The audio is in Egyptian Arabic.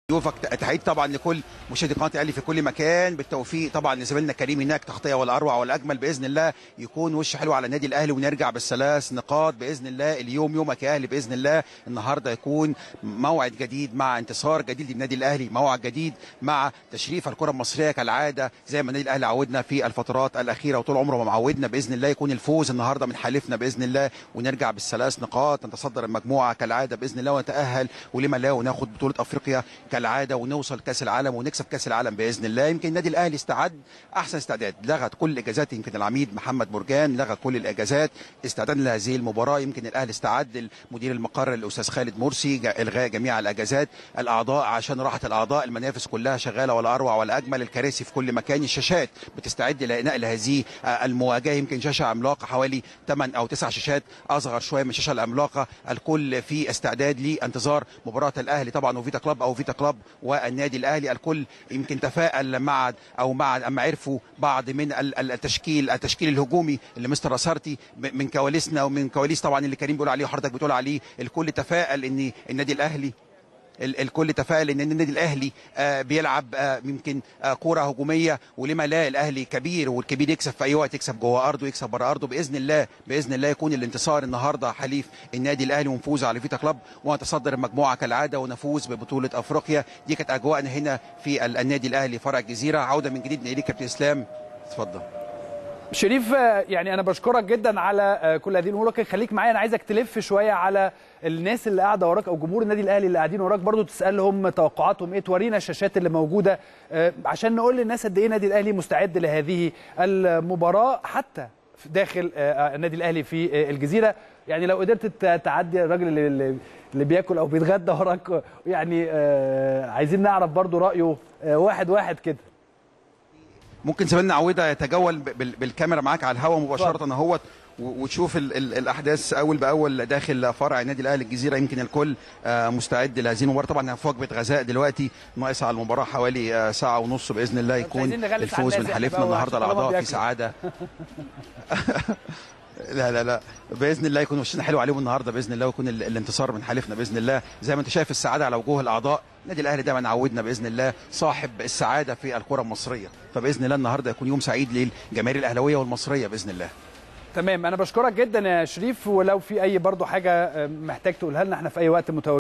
ضيوفك تحية طبعا لكل مشاهدي قناه الاهلي في كل مكان بالتوفيق طبعا لزميلنا كريم هناك تغطيه والاروع والاجمل باذن الله يكون وش حلو على النادي الاهلي ونرجع بالثلاث نقاط باذن الله اليوم يومك يا اهلي باذن الله النهارده يكون موعد جديد مع انتصار جديد للنادي الاهلي موعد جديد مع تشريف الكره المصريه كالعاده زي ما النادي الاهلي عودنا في الفترات الاخيره وطول عمره ما معودنا باذن الله يكون الفوز النهارده من حالفنا باذن الله ونرجع بالثلاث نقاط نتصدر المجموعه كالعاده باذن الله ونتاهل ولما لا وناخد بطوله افريقيا كالعاده ونوصل كاس العالم ونكسب كاس العالم باذن الله يمكن النادي الاهلي استعد احسن استعداد لغى كل الاجازات يمكن العميد محمد مرجان لغى كل الاجازات استعداد لهذه المباراه يمكن الاهلي استعد مدير المقر الاستاذ خالد مرسي الغاء جميع الاجازات الاعضاء عشان راحه الاعضاء المنافس كلها شغاله ولا اروع ولا اجمل الكراسي في كل مكان الشاشات بتستعد لنقل هذه المواجهه يمكن شاشه عملاقه حوالي 8 او 9 شاشات اصغر شويه من الشاشه العملاقه الكل في استعداد لانتظار مباراه الاهلي طبعا وفيتا كلاب او فيتا كلاب والنادي الاهلي الكل يمكن تفائل مع او مع اما عرفوا بعض من التشكيل التشكيل الهجومي اللي مستر اسارتي من كواليسنا ومن كواليس طبعا اللي كريم بيقول عليه وحضرتك بتقول عليه الكل تفائل ان النادي الاهلي الكل تفائل ان النادي الاهلي بيلعب يمكن كوره هجوميه ولما لا الاهلي كبير والكبير يكسب في اي وقت يكسب جوه ارضه يكسب بره ارضه باذن الله باذن الله يكون الانتصار النهارده حليف النادي الاهلي ونفوز على فيتا كلاب ونتصدر المجموعه كالعاده ونفوز ببطوله افريقيا دي كانت اجواءنا هنا في النادي الاهلي فرع الجزيره عوده من جديد اليك كابتن اسلام اتفضل شريف يعني انا بشكرك جدا على كل هذه الامور لكن خليك معايا انا عايزك تلف شويه على الناس اللي قاعده وراك او جمهور النادي الاهلي اللي قاعدين وراك برضو تسالهم توقعاتهم ايه تورينا الشاشات اللي موجوده عشان نقول للناس قد ايه النادي الاهلي مستعد لهذه المباراه حتى داخل النادي الاهلي في الجزيره يعني لو قدرت تعدي الراجل اللي, اللي بياكل او بيتغدى وراك يعني عايزين نعرف برضو رايه واحد واحد كده ممكن زميلنا عويده يتجول بالكاميرا معاك على الهواء مباشره اهوت وتشوف ال ال الاحداث اول باول داخل فرع النادي الاهلي الجزيره يمكن الكل مستعد لهذه المباراه طبعا في وجبه غذاء دلوقتي ناقص على المباراه حوالي ساعه ونص باذن الله يكون الفوز من حليفنا النهارده الاعضاء في سعاده لا لا لا باذن الله يكون وشنا حلو عليهم النهارده باذن الله ويكون الانتصار من حليفنا باذن الله زي ما انت شايف السعاده على وجوه الاعضاء النادي الاهلي دايما عودنا باذن الله صاحب السعاده في الكره المصريه فباذن الله النهارده يكون يوم سعيد للجماهير الاهلاويه والمصريه باذن الله تمام انا بشكرك جدا يا شريف ولو في اي برضو حاجه محتاج تقولها لنا احنا في اي وقت متواجدين